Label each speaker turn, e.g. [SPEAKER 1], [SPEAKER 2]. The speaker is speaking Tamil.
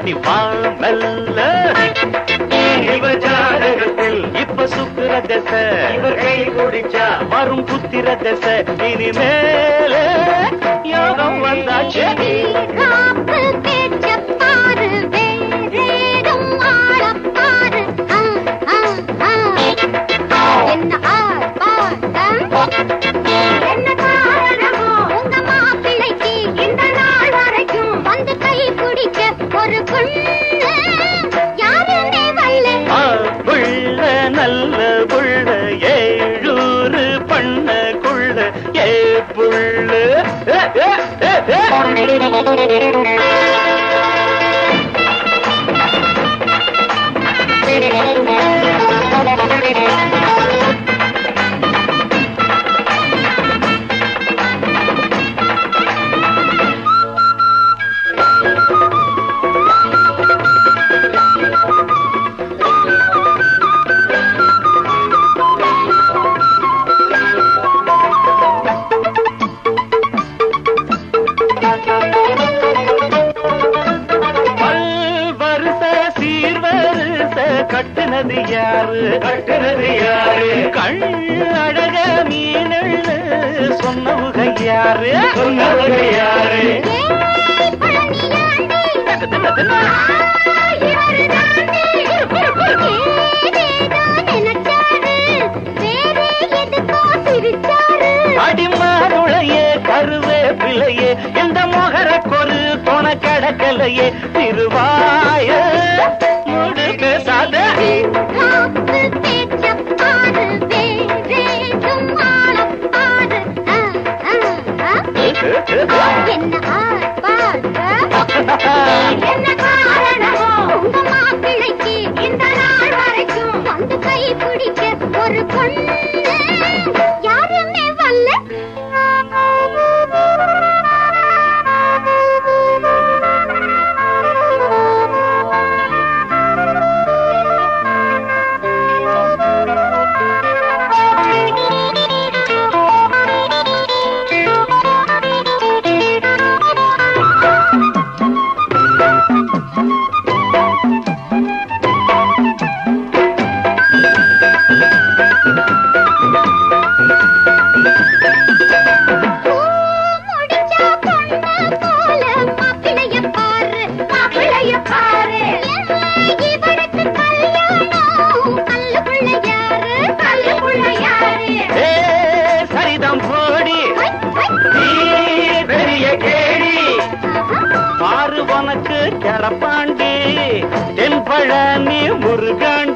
[SPEAKER 1] அடி வா மெல்ல
[SPEAKER 2] இவர் ஜாதகத்தில்
[SPEAKER 1] இப்ப சுக்குற தசை
[SPEAKER 2] இவர் கை பிடிச்சா
[SPEAKER 1] வரும் புத்திர தசை இனிமேலே யோகம் வந்தாச்சு
[SPEAKER 3] காப்பு பேச்சப் பாரு, வேறேதும் ஆளப் பாரு. ஆ, ஆ, ஆ. என்ன ஆர்ப்பாட்டம்? என்ன காரணமோ? உங்க மாப்பிள்ளைக்கு இந்த நாள் வரைக்கும் வந்து கை பிடிக்க ஒரு பொண்ணு யாருமே வரல.
[SPEAKER 1] ஆ, புள்ள நல்ல புள்ள ஏழூரு பண்ண குள்ள ஏ புள்ள ஏ, ஏ, ஏ, ஏ. பல்வருச சீர்வருச கட்டுனது யாரு
[SPEAKER 2] கட்டுனது யாரு
[SPEAKER 1] கண் அழக மீனெழு சொன்னவுக யாரு
[SPEAKER 2] சொன்னவங்க யாரு
[SPEAKER 3] ஏய், பழனியாண்டி,
[SPEAKER 1] தின்ன, தின்ன. அடிமாருளையே கருவேப்பிலையே இந்த மொகர கொரு தொண கடக்கலையே திருவாய மூடு பேசாத
[SPEAKER 3] என்ன ஆர்ப்பாட்டம்? என்ன காரணமோ உங்க மாப்பிள்ளைக்கு இந்த நாள் வரைக்கும் வந்து கை பிடிக்க ஒரு பொண்ணு யாருமே முடிச்சா பொண்ணு போல மாப்பிளைய பாரு மாப்பிளைய பாரு இவருக்கு கல்யாணம் கல்லுக்குள்ள யாரு கல்லுக்குள்ள யாரு
[SPEAKER 1] ஏ சரிதம் போடி
[SPEAKER 3] ஐ, ஐ,
[SPEAKER 1] நீ பெரிய கேடி
[SPEAKER 3] ஆஹா.
[SPEAKER 1] பாரு உனக்கு கிளப்பாண்டி தென்பழனி முருகன்